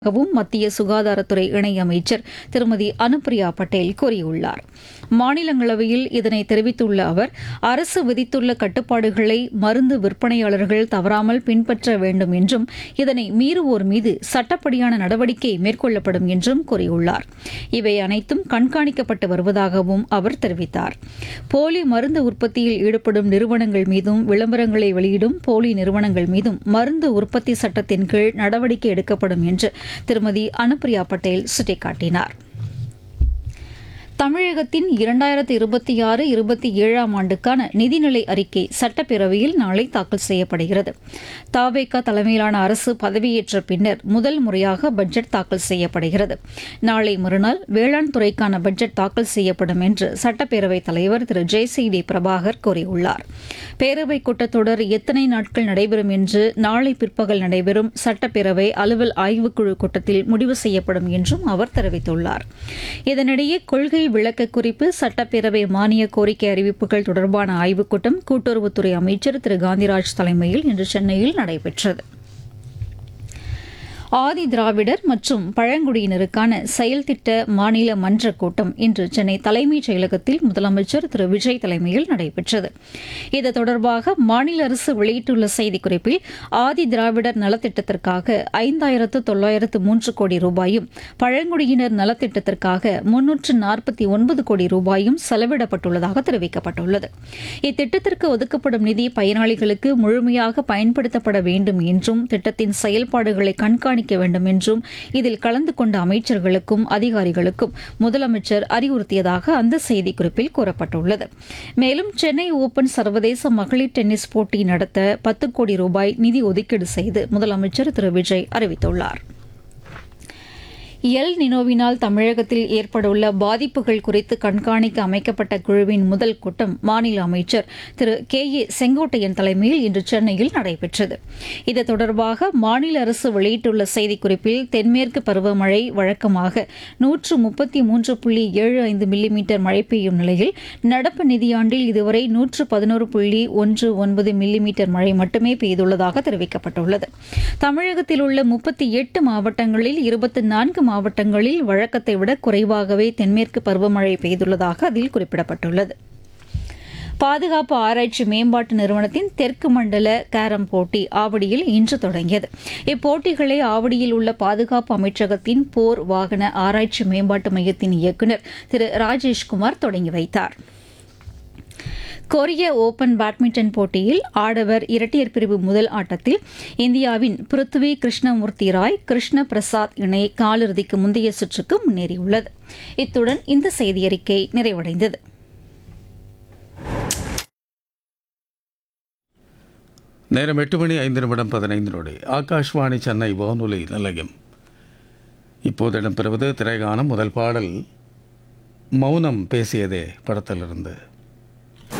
கவும் மத்திய சுகாதாரத்துறை இணையமைச்சர் திருமதி அனுப்பிரியா பட்டேல் கூறியுள்ளார் மாநிலங்களவையில் இதனை தெரிவித்துள்ள அவர் அரசு விதித்துள்ள கட்டுப்பாடுகளை மருந்து விற்பனையாளர்கள் தவறாமல் பின்பற்ற வேண்டும் என்றும் இதனை மீறுவோர் மீது சட்டப்படியான நடவடிக்கை மேற்கொள்ளப்படும் என்றும் கூறியுள்ளார் இவை அனைத்தும் கண்காணிக்கப்பட்டு வருவதாகவும் அவர் தெரிவித்தார் போலி மருந்து உற்பத்தியில் ஈடுபடும் நிறுவனங்கள் மீதும் விளம்பரங்களை வெளியிடும் போலி நிறுவனங்கள் மீதும் மருந்து உற்பத்தி சட்டத்தின் கீழ் நடவடிக்கை எடுக்கப்படும் என்று திருமதி அனுப்பிரியா பட்டேல் சுட்டிக்காட்டினார் தமிழகத்தின் இரண்டாயிரத்தி இருபத்தி ஆறு இருபத்தி ஏழாம் ஆண்டுக்கான நிதிநிலை அறிக்கை சட்டப்பேரவையில் நாளை தாக்கல் செய்யப்படுகிறது தாவேகா தலைமையிலான அரசு பதவியேற்ற பின்னர் முதல் முறையாக பட்ஜெட் தாக்கல் செய்யப்படுகிறது நாளை மறுநாள் வேளாண் துறைக்கான பட்ஜெட் தாக்கல் செய்யப்படும் என்று சட்டப்பேரவைத் தலைவர் Thiru J C D Prabhakar கூறியுள்ளார் பேரவைக் கூட்டத்தொடர் எத்தனை நாட்கள் நடைபெறும் என்று நாளை பிற்பகல் நடைபெறும் சட்டப்பேரவை அலுவல் ஆய்வுக்குழு கூட்டத்தில் முடிவு செய்யப்படும் என்றும் அவர் தெரிவித்துள்ளார் இதனிடையே கொள்கை விளக்க குறிப்பு சட்டப்பேரவை மானிய கோரிக்கை அறிவிப்புகள் தொடர்பான ஆய்வுக் கூட்டம் கூட்டுறவுத்துறை அமைச்சர் திரு காந்திராஜ் தலைமையில் இன்று சென்னையில் நடைபெற்றது ஆதி திராவிடர் மற்றும் பழங்குடியினருக்கான செயல் திட்ட மாநில மன்ற கூட்டம் இன்று சென்னை தலைமைச் செயலகத்தில் முதலமைச்சர் திரு விஜய் தலைமையில் நடைபெற்றது இது தொடர்பாக மாநில அரசு வெளியிட்டுள்ள செய்திக்குறிப்பில் ஆதி திராவிடர் நலத்திட்டத்திற்காக ஐந்தாயிரத்து தொள்ளாயிரத்து மூன்று கோடி ரூபாயும் பழங்குடியினர் நலத்திட்டத்திற்காக முன்னூற்று நாற்பத்தி ஒன்பது கோடி ரூபாயும் செலவிடப்பட்டுள்ளதாக தெரிவிக்கப்பட்டுள்ளது இத்திட்டத்திற்கு ஒதுக்கப்படும் நிதி பயனாளிகளுக்கு முழுமையாக பயன்படுத்தப்பட வேண்டும் என்றும் திட்டத்தின் செயல்பாடுகளை கண்காணி கண்காணிக்க வேண்டும் என்றும் இதில் கலந்து கொண்ட அமைச்சர்களுக்கும் அதிகாரிகளுக்கும் முதலமைச்சர் அறிவுறுத்தியதாக அந்த செய்திக்குறிப்பில் கூறப்பட்டுள்ளது மேலும் சென்னை ஓபன் சர்வதேச மகளிர் டென்னிஸ் போட்டி நடத்த பத்து கோடி ரூபாய் நிதி ஒதுக்கீடு செய்து முதலமைச்சர் திரு விஜய் அறிவித்துள்ளார் எல் நினோவினால் தமிழகத்தில் ஏற்படவுள்ள பாதிப்புகள் குறித்து கண்காணிக்க அமைக்கப்பட்ட குழுவின் முதல் கூட்டம் மாநில அமைச்சர் திரு கே ஏ செங்கோட்டையன் தலைமையில் இன்று சென்னையில் நடைபெற்றது இது தொடர்பாக மாநில அரசு வெளியிட்டுள்ள செய்திக்குறிப்பில் தென்மேற்கு பருவமழை வழக்கமாக நூற்று முப்பத்தி மூன்று புள்ளி ஏழு ஐந்து மில்லிமீட்டர் மழை பெய்யும் நிலையில் நடப்பு நிதியாண்டில் இதுவரை நூற்று பதினோரு புள்ளி ஒன்று ஒன்பது மில்லிமீட்டர் மழை மட்டுமே பெய்துள்ளதாக தெரிவிக்கப்பட்டுள்ளது தமிழகத்தில் உள்ள முப்பத்தி எட்டு மாவட்டங்களில் இருபத்தி நான்கு மாவட்டங்களில் வழக்கத்தை விட குறைவாகவே தென்மேற்கு பருவமழை பெய்துள்ளதாக அதில் குறிப்பிடப்பட்டுள்ளது பாதுகாப்பு ஆராய்ச்சி மேம்பாட்டு நிறுவனத்தின் தெற்கு மண்டல கேரம் போட்டி ஆவடியில் இன்று தொடங்கியது இப்போட்டிகளை ஆவடியில் உள்ள பாதுகாப்பு அமைச்சகத்தின் போர் வாகன ஆராய்ச்சி மேம்பாட்டு மையத்தின் இயக்குநர் திரு ராஜேஷ்குமார் தொடங்கி வைத்தார் கொரிய ஓபன் பேட்மிண்டன் போட்டியில் ஆடவர் இரட்டையர் பிரிவு முதல் ஆட்டத்தில் இந்தியாவின் பிருத்வி கிருஷ்ணமூர்த்தி ராய் கிருஷ்ண பிரசாத் இணை காலிறுதிக்கு முந்தைய சுற்றுக்கு முன்னேறியுள்ளது இத்துடன் இந்த செய்தியறிக்கை நிறைவடைந்தது நேரம் எட்டு மணி ஐந்து நிமிடம் பதினைந்து நொடி ஆகாஷ்வாணி சென்னை வானொலி நிலையம் இப்போது இடம்பெறுவது திரைகானம் முதல் பாடல் மௌனம் பேசியதே படத்திலிருந்து